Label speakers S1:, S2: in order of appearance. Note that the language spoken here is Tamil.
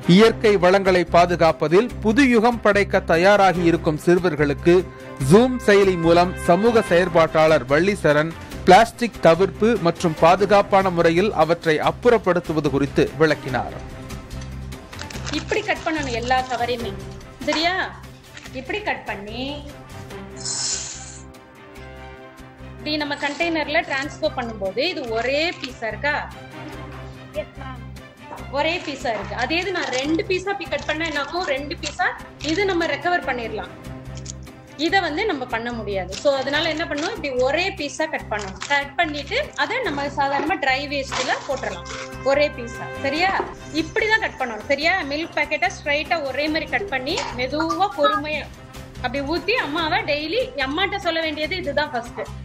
S1: இயற்கை வளங்களை பாதுகாப்பதில் புது யுகம் படைக்க தயாராகி இருக்கும் சிறுவர்களுக்கு ஜூம் செயலி மூலம் சமூக செயற்பாட்டாளர் வள்ளிசரண் பிளாஸ்டிக் தவிர்ப்பு மற்றும் பாதுகாப்பான முறையில் அவற்றை அப்புறப்படுத்துவது குறித்து விளக்கினார்
S2: இப்படி கட் பண்ணணும் எல்லா கவரையுமே சரியா இப்படி கட் பண்ணி இப்படி நம்ம கண்டெய்னர்ல டிரான்ஸ்ஃபர் பண்ணும்போது இது ஒரே பீஸா இருக்கா ஒரே பீஸா இருக்கு அதே இது நான் ரெண்டு பீஸா இப்படி கட் பண்ணா என்னாகும் ரெண்டு பீஸா இது நம்ம ரெக்கவர் பண்ணிடலாம் இதை வந்து நம்ம பண்ண முடியாது ஸோ அதனால என்ன பண்ணுவோம் இப்படி ஒரே பீஸா கட் பண்ணணும் கட் பண்ணிட்டு அதை நம்ம சாதாரணமா ட்ரை வேஸ்ட்ல போட்டுடலாம் ஒரே பீஸா சரியா இப்படிதான் கட் பண்ணணும் சரியா மில்க் பேக்கெட்டை ஸ்ட்ரைட்டா ஒரே மாதிரி கட் பண்ணி மெதுவா பொறுமையா அப்படி ஊத்தி அம்மாவை டெய்லி அம்மாட்ட சொல்ல வேண்டியது இதுதான் ஃபர்ஸ்ட்